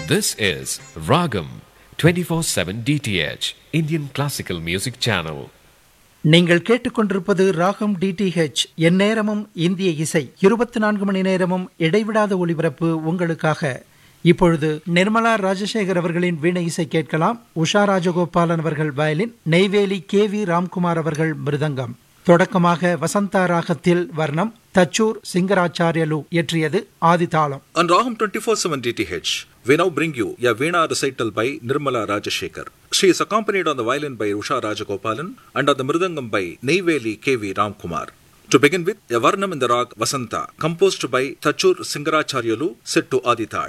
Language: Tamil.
This is Ragam 24/7 DTH Indian Classical Music Channel. நீங்கள் கேட்டுக்கொண்டிருப்பது ராகம் டிடிஹெச் எந்நேரமும் இந்திய இசை இருபத்தி நான்கு மணி நேரமும் இடைவிடாத ஒளிபரப்பு உங்களுக்காக இப்பொழுது நிர்மலா ராஜசேகர் அவர்களின் வீணை இசை கேட்கலாம் உஷா ராஜகோபாலன் அவர்கள் violin Neyveli K V Ramkumar அவர்கள் மிருதங்கம் தொடக்கமாக வசந்தா ராகத்தில் வர்ணம் Thachur சிங்கராச்சாரியலு இயற்றியது ஆதிதாளம் On Raham 24/7 DTH, we now bring you a Veena recital by Nirmala Rajashekhar. She is accompanied on the violin by Usha Rajagopalan and on the mridangam by Neyveli K.V. Ramkumar. To begin with, a Varnam in the rag Vasanta, composed by Tachur Singaracharyalu, set to Adital.